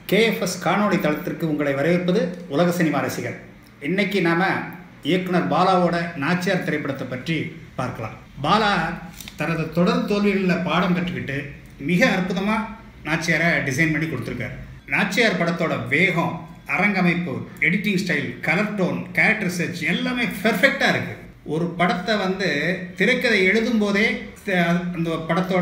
கேஎஃப்எஸ் காணொளி தளத்திற்கு உங்களை வரவேற்பது உலக சினிமா ரசிகர் இன்னைக்கு நாம இயக்குனர் பாலாவோட நாச்சியார் திரைப்படத்தை பற்றி பார்க்கலாம் பாலா தனது தொடர் தோல்விகளில் பாடம் கற்றுக்கிட்டு மிக அற்புதமாக நாச்சியாரை டிசைன் பண்ணி கொடுத்துருக்காரு நாச்சியார் படத்தோட வேகம் அரங்கமைப்பு editing style colour tone character research எல்லாமே பெர்ஃபெக்டாக இருக்குது ஒரு படத்தை வந்து திரைக்கதை எழுதும் போதே த- அந்த படத்தோட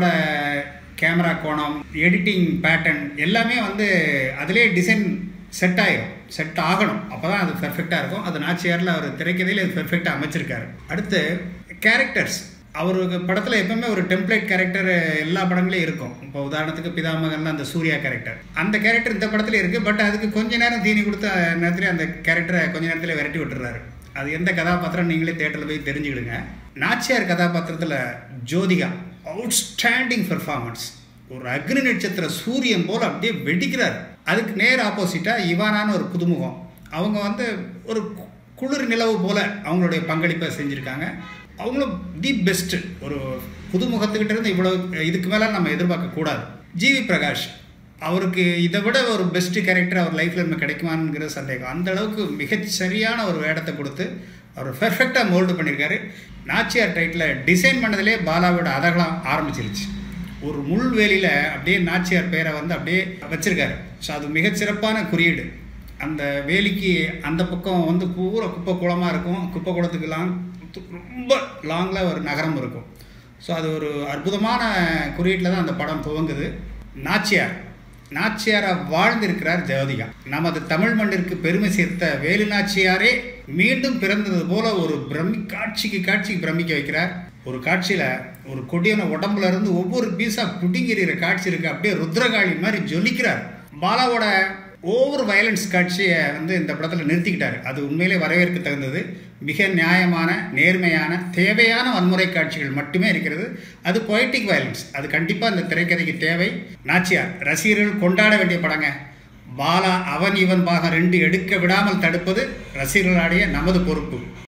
கேமரா கோணம் எடிட்டிங் பேட்டர்ன் எல்லாமே வந்து அதிலே டிசைன் செட் ஆயிரும் செட் ஆகணும் அப்போ தான் அது பெர்ஃபெக்டாக இருக்கும் அது நாச்சியாரில் அவர் திரைக்கதையில் அது பெர்ஃபெக்டாக அமைச்சிருக்காரு அடுத்து கேரக்டர்ஸ் அவருக்கு படத்தில் எப்பவுமே ஒரு டெம்ப்ளேட் கேரக்டர் எல்லா படங்களையும் இருக்கும் இப்போ உதாரணத்துக்கு பிதாமகன்ல அந்த சூர்யா கேரக்டர் அந்த கேரக்டர் இந்த படத்துல இருக்குது பட் அதுக்கு கொஞ்ச நேரம் தீனி கொடுத்த நேரத்தில் அந்த கேரக்டரை கொஞ்ச நேரத்தில் விரட்டி விட்டுறாரு அது எந்த கதாபாத்திரம் நீங்களே தேட்டரில் போய் தெரிஞ்சுக்கிடுங்க நாச்சியார் கதாபாத்திரத்தில் ஜோதிகா அவுட்ஸ்டாண்டிங் பெர்ஃபார்மன்ஸ் ஒரு அக்னி நட்சத்திர சூரியன் போல் அப்படியே வெடிக்கிறார் அதுக்கு நேர் ஆப்போசிட்டாக இவானான்னு ஒரு புதுமுகம் அவங்க வந்து ஒரு கு- குளிர் நிலவு போல அவங்களுடைய பங்களிப்பை செஞ்சுருக்காங்க அவங்களும் தி பெஸ்ட்டு ஒரு புதுமுகத்துக்கிட்ட இருந்து இவ்வளவு இதுக்கு மேலே நம்ம எதிர்பார்க்க கூடாது ஜிவி பிரகாஷ் அவருக்கு இதை விட ஒரு பெஸ்ட் கேரக்டர் அவர் லைஃப்பில் நம்ம கிடைக்குமாங்கிற சந்தேகம் அந்த அளவுக்கு மிகச் சரியான ஒரு வேடத்தை கொடுத்து அவர் பெர்ஃபெக்டாக மோல்டு பண்ணியிருக்காரு நாச்சியார் டைட்டில் டிசைன் பண்ணதிலே பாலாவோட அதகலம் ஆரம்பிச்சிருச்சு ஒரு முள்வேலியில் அப்படியே நாச்சியார் பேரை வந்து அப்படியே வச்சிருக்காரு ஸோ அது மிகச்சிறப்பான குறியீடு அந்த வேலிக்கு அந்த பக்கம் வந்து பூரா குப்பை குளமாக இருக்கும் குப்பை குளத்துக்கு லாங் ரொம்ப லாங்கில் ஒரு நகரம் இருக்கும் ஸோ அது ஒரு அற்புதமான குறியீட்டில் தான் அந்த படம் துவங்குது நாச்சியார் நாச்சியாரா வாழ்ந்திருக்கிறார் ஜோதிகா நமது தமிழ் மண்ணிற்கு பெருமை சேர்த்த வேலு நாச்சியாரே மீண்டும் பிறந்தது போல ஒரு பிரமி காட்சிக்கு காட்சிக்கு பிரமிக்க வைக்கிறார் ஒரு காட்சியில ஒரு கொடியான உடம்புல இருந்து ஒவ்வொரு பீஸா புடுங்கிற காட்சி இருக்கு அப்படியே ருத்ரகாளி மாதிரி ஜொலிக்கிறார் பாலாவோட ஓவர் வயலன்ஸ் காட்சியை வந்து இந்த படத்தில் நிறுத்திக்கிட்டாரு அது உண்மையிலே வரவேற்க தகுந்தது மிக நியாயமான நேர்மையான தேவையான வன்முறை காட்சிகள் மட்டுமே இருக்கிறது அது பொய்டிக் வயலன்ஸ் அது கண்டிப்பாக இந்த திரைக்கதைக்கு தேவை நாச்சியார் ரசிகர்கள் கொண்டாட வேண்டிய படங்க பாலா அவன் இவன் பாகம் ரெண்டு எடுக்க விடாமல் தடுப்பது ரசிகர்களுடைய நமது பொறுப்பு